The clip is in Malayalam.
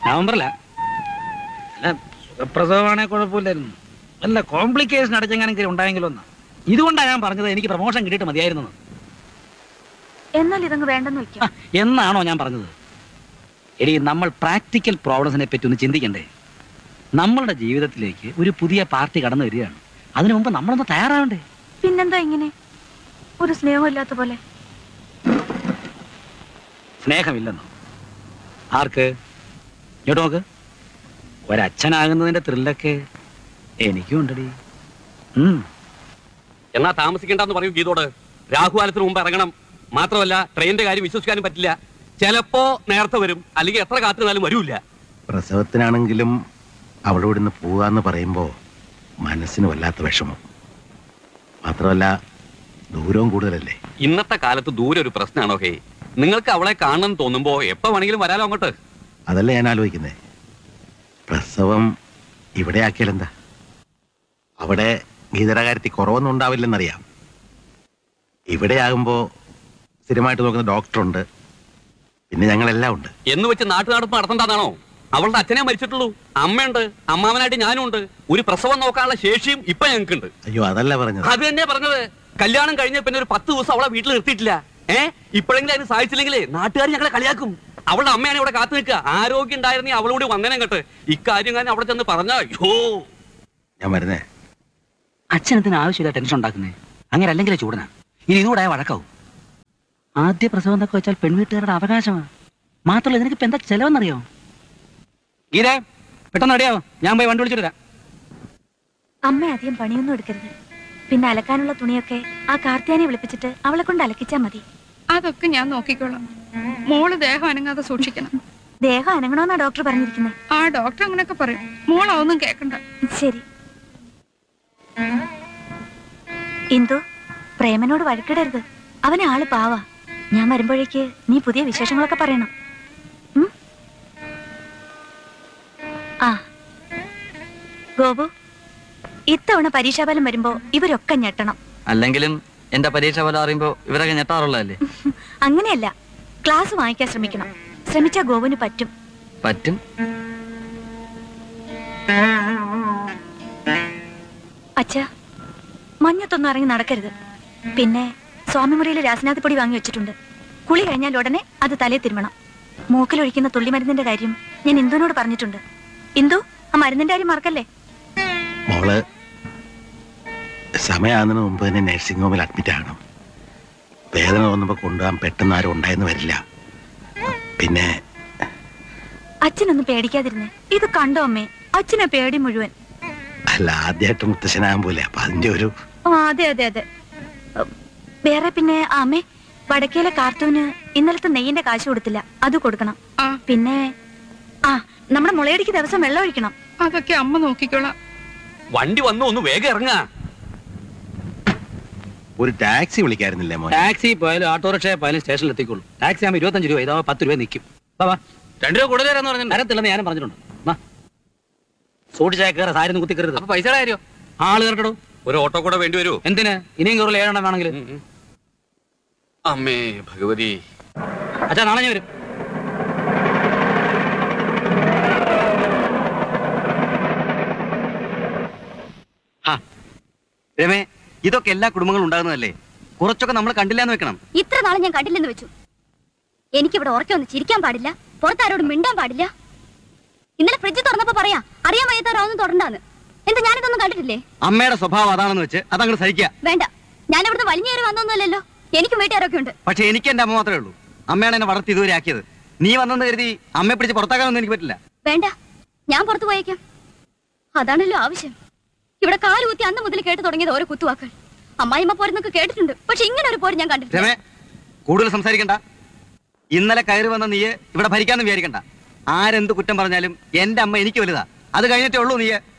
നവംബറില അല്ല സുഖപ്രസവമാണെ കുഴപ്പമില്ലായിരുന്നു അല്ല കോംപ്ലിക്കേഷൻ അടച്ചെങ്ങനെ ഉണ്ടായെങ്കിലും ഒന്ന് ഇതുകൊണ്ടാണ് ഞാൻ പറഞ്ഞത് എനിക്ക് പ്രൊമോഷൻ കിട്ടിയിട്ട് മതിയായിരുന്നു എന്നാൽ ഇതങ്ങ് വേണ്ടെന്ന് വെക്കാം എന്നാണോ ഞാൻ പറഞ്ഞത് എടി നമ്മൾ പ്രാക്ടിക്കൽ പ്രോബ്ലംസിനെ പറ്റി ഒന്ന് ചിന്തിക്കണ്ടേ നമ്മളുടെ ജീവിതത്തിലേക്ക് ഒരു പുതിയ പാർട്ടി കടന്നു വരികയാണ് അതിനു മുമ്പ് നമ്മളൊന്ന് തയ്യാറാവണ്ടേ പിന്നെന്താ ഇങ്ങനെ ഒരു സ്നേഹമില്ലാത്ത പോലെ സ്നേഹമില്ലെന്നോ ആർക്ക് ഇങ്ങോട്ട് നോക്ക് ഒരച്ഛനാകുന്നതിന്റെ ത്രില്ലൊക്കെ എനിക്കും ഉണ്ടടി ഉം. എന്നാ താമസിക്കണ്ടെന്ന് പറയൂ ഗീതോട് രാഹുകാലത്തിന് മുമ്പ് ഇറങ്ങണം മാത്രമല്ല ട്രെയിനിന്റെ കാര്യം വിശ്വസിക്കാനും പറ്റില്ല ചിലപ്പോ നേരത്തെ വരും അല്ലെങ്കിൽ എത്ര കാത്തിരുന്നാലും വരൂല്ല പ്രസവത്തിനാണെങ്കിലും അവിടെ ഇവിടുന്ന് പോവാന്ന് പറയുമ്പോ മനസ്സിന് വല്ലാത്ത വിഷമം മാത്രമല്ല ദൂരവും കൂടുതലല്ലേ ഇന്നത്തെ കാലത്ത് ദൂരെ ഒരു പ്രശ്നമാണോ ഹേ നിങ്ങൾക്ക് അവളെ കാണണം തോന്നുമ്പോ എപ്പോ വേണമെങ്കിലും വരാലോ അങ്ങോട്ട് അതല്ല ഞാൻ ആലോചിക്കുന്നേ പ്രസവം ഇവിടെ ആക്കിയാലെന്താ അവിടെ ഗീതയുടെ കാര്യത്തിൽ കുറവൊന്നും ഉണ്ടാവില്ലെന്നറിയാം ഇവിടെ ആകുമ്പോ സ്ഥിരമായിട്ട് നോക്കുന്ന ഡോക്ടറുണ്ട് പിന്നെ ഞങ്ങളെല്ലാം ഉണ്ട് എന്ന് വെച്ച് നാട്ടു നടപ്പ് നടത്തണ്ടെന്നാണോ അവളുടെ അച്ഛനെ മരിച്ചിട്ടുള്ളൂ അമ്മയുണ്ട് അമ്മാവനായിട്ട് ഞാനും ഉണ്ട് ഒരു പ്രസവം നോക്കാനുള്ള ശേഷിയും ഇപ്പൊ ഞങ്ങൾക്കുണ്ട് അയ്യോ അതല്ല പറഞ്ഞത് അത് തന്നെ പറഞ്ഞത് കല്യാണം കഴിഞ്ഞ പിന്നെ ഒരു പത്ത് ദിവസം അവളെ വീട്ടിൽ നിർത്തിയിട്ടില്ല ഏ ഇപ്പോഴെങ്കിലും അതിന് സാധിച്ചില്ലെങ്കിലേ നാട്ടുകാർ ഞങ്ങളെ കളിയാക്കും അവളുടെ അമ്മയാണ് ഇവിടെ കാത്തു നിൽക്കുക ആരോഗ്യം ഉണ്ടായിരുന്നേ അവളോട് വന്നേനെ കേട്ട് ഇക്കാര്യം ഞാൻ അവിടെ ചെന്ന് പറഞ്ഞ അയ്യോ ഞാൻ വരുന്നേ അച്ഛനത്തിന് ആവശ്യമില്ല ടെൻഷൻ ഉണ്ടാക്കുന്നേ അങ്ങനെ അല്ലെങ്കിലേ ചൂടന ഇനി ഇതുകൂടെ ആയ വഴക്കാവും ആദ്യ പ്രസവം എന്നൊക്കെ വെച്ചാൽ പെൺവീട്ടുകാരുടെ അവകാശമാണ് മാത്രമല്ല ഇതിനൊക്കെ ഇപ്പൊ എന്താ ചെലവെന്നറിയോ ഗീതേ പെട്ടെന്ന് റെഡിയാവും ഞാൻ പോയി വണ്ടി വിളിച്ചിട്ട് വരാം അമ്മ അധികം പണിയൊന്നും എടുക്കരുത് പിന്നെ അലക്കാനുള്ള തുണിയൊക്കെ ആ കാർത്തിയാനെ വിളിപ്പിച്ചിട്ട് അവളെ കൊണ്ട് അലക്കിച്ചാ മതി അതൊക്കെ ഞാൻ നോക്കിക്കോളാം മോള് ദേഹം അനങ്ങാതെ സൂക്ഷിക്കണം ദേഹം അനങ്ങണമെന്നാ ഡോക്ടർ പറഞ്ഞിരിക്കുന്നത് ആ ഡോക്ടർ അങ്ങനെയൊക്കെ പറയും മോൾ അതൊന്നും കേൾക്കണ്ട ശരി ഇന്ദു പ്രേമനോട് വഴക്കിടരുത് അവനെ ആള് പാവാ ഞാൻ വരുമ്പോഴേക്ക് നീ പുതിയ വിശേഷങ്ങളൊക്കെ പറയണം ഉം? ആ ഗോപു ഇത്തവണ പരീക്ഷാഫലം വരുമ്പോ ഇവരൊക്കെ ഞെട്ടണം അല്ലെങ്കിലും എന്റെ പരീക്ഷ ഫലം അറിയുമ്പോ ഇവരൊക്കെ ഞെട്ടാറുള്ളതല്ലേ അങ്ങനെയല്ല ക്ലാസ് വാങ്ങിക്കാൻ ശ്രമിക്കണം ശ്രമിച്ചാ ഗോപുന് പറ്റും പറ്റും അച്ഛാ മഞ്ഞത്തൊന്നും ഇറങ്ങി നടക്കരുത് പിന്നെ സ്വാമിമുറിയിൽ രാസനാഥ് പൊടി വാങ്ങി വെച്ചിട്ടുണ്ട് കുളി കഴിഞ്ഞാൽ ഉടനെ അത് തലേ തിരുമണം മൂക്കിലൊഴിക്കുന്ന തുള്ളി മരുന്നിന്റെ കാര്യം ഞാൻ ഇന്ദുവിനോട് പറഞ്ഞിട്ടുണ്ട് ഇന്ദു ആ മരുന്നിന്റെ കാര്യം മറക്കല്ലേ മോള് സമയമാകുന്നതിന് മുമ്പ് തന്നെ നഴ്സിംഗ് ഹോമിൽ അഡ്മിറ്റ് ആകണം വേദന തോന്നുമ്പോൾ കൊണ്ടുപോകാൻ പെട്ടെന്ന് ആരും ഉണ്ടായെന്ന് വരില്ല പിന്നെ അച്ഛനൊന്നും പേടിക്കാതിരുന്നേ ഇത് കണ്ടോ അമ്മേ അച്ഛനെ പേടി മുഴുവൻ അല്ല ആദ്യമായിട്ട് മുത്തശ്ശനാകാൻ പോലെ അപ്പൊ അതിന്റെ ഒരു ആ അതെ അതെ അതെ ഉം, വേറെ പിന്നെ ആ, അമ്മേ വടക്കേലെ കാർത്തൂന് ഇന്നലത്തെ നെയ്യിന്റെ കാശ് കൊടുത്തില്ല അത് കൊടുക്കണം ആ പിന്നെ ആ നമ്മുടെ മുളയടിക്ക് ദിവസം വെള്ളം ഒഴിക്കണം അതൊക്കെ അമ്മ നോക്കിക്കോളാം വണ്ടി വന്നു ഒന്ന് വേഗം ഇറങ്ങാ ഒരു ടാക്സി വിളിക്കായിരുന്നില്ലേ മോൻ ടാക്സി പോയാലും ഓട്ടോറിക്ഷ പോയാലും സ്റ്റേഷനിൽ എത്തിക്കോളൂ ടാക്സി ആകുമ്പോൾ ഇരുപത്തഞ്ച് രൂപ ഇതാവുമ്പോൾ പത്ത് രൂപ നിൽക്കും വാ രണ്ടു രൂപ കൂടുതൽ തരാന്ന് പറഞ്ഞു തരത്തില്ലെന്ന് ഞാനും പറഞ്ഞിട്ടുണ്ട് വാ. സൂക്ഷിച്ചാൽ കയറ സാരി ഒന്നും കുത്തിക്കരുത് അപ്പൊ പൈസയുടെ കാര്യോ ആള് കയറട്ടോ ഒരു ഓട്ടോ കൂടെ വേണ്ടി വരുമോ എന്തിന് ഇനിയും കയറുള്ള ഏഴെണ്ണം വേണമെങ്കിൽ അമ്മേ ഭഗവതി അച്ഛാ നാളെ ഞാൻ വരും രമേ ഇതൊക്കെ എല്ലാ കുടുംബങ്ങളും ഉണ്ടാകുന്നതല്ലേ കുറച്ചൊക്കെ നമ്മൾ കണ്ടില്ല എന്ന് വെക്കണം ഇത്ര നാളെ ഞാൻ കണ്ടില്ലെന്ന് വെച്ചു എനിക്കിവിടെ ഉറക്കൊന്ന് ചിരിക്കാൻ പാടില്ല പുറത്താരോടും മിണ്ടാൻ പാടില്ല ഇന്നലെ ഫ്രിഡ്ജ് തുറന്നപ്പോ പറയാ അറിയാൻ വയ്യാത്തവരാവൊന്നും തുടണ്ടാന്ന് എന്താ ഞാനിതൊന്നും കണ്ടിട്ടില്ലേ അമ്മയുടെ സ്വഭാവം അതാണെന്ന് വെച്ച് അതങ്ങ് സഹിക്കുക വേണ്ട ഞാൻ ഇവിടുന്ന് വലിഞ്ഞേറി വന്നൊന്നുമല്ലല്ലോ എനിക്കും വീട്ടുകാരൊക്കെ ഉണ്ട് പക്ഷെ എനിക്ക് എന്റെ അമ്മ മാത്രമേ ഉള്ളൂ അമ്മയാണ് എന്നെ വളർത്തി ഇതുവരെ ആക്കിയത് നീ വന്നെന്ന് കരുതി അമ്മയെ പിടിച്ച് പുറത്താക്കാനൊന്നും എനിക്ക് പറ്റില്ല വേണ്ട ഞാൻ പുറത്തു പോയേക്കാം അതാണല്ലോ ആവശ്യം ഇവിടെ കാലുകുത്തി അന്ന് മുതൽ കേട്ട് തുടങ്ങിയത് ഓരോ കുത്തുവാക്കൾ അമ്മായിമ്മ പോരെന്നൊക്കെ കേട്ടിട്ടുണ്ട് പക്ഷെ ഇങ്ങനെ ഒരു പോര് ഞാൻ കണ്ടിട്ടില്ല രമേ കൂടുതൽ സംസാരിക്കണ്ട ഇന്നലെ കയറി വന്ന നീയെ ഇവിടെ ഭരിക്കാന്ന് വിചാരിക്കണ്ട ആരെന്ത് കുറ്റം പറഞ്ഞാലും എന്റെ അമ്മ എനിക്ക് വലുതാ അത് കഴിഞ്ഞിട്ടേ ഉള്ളൂ നീയെ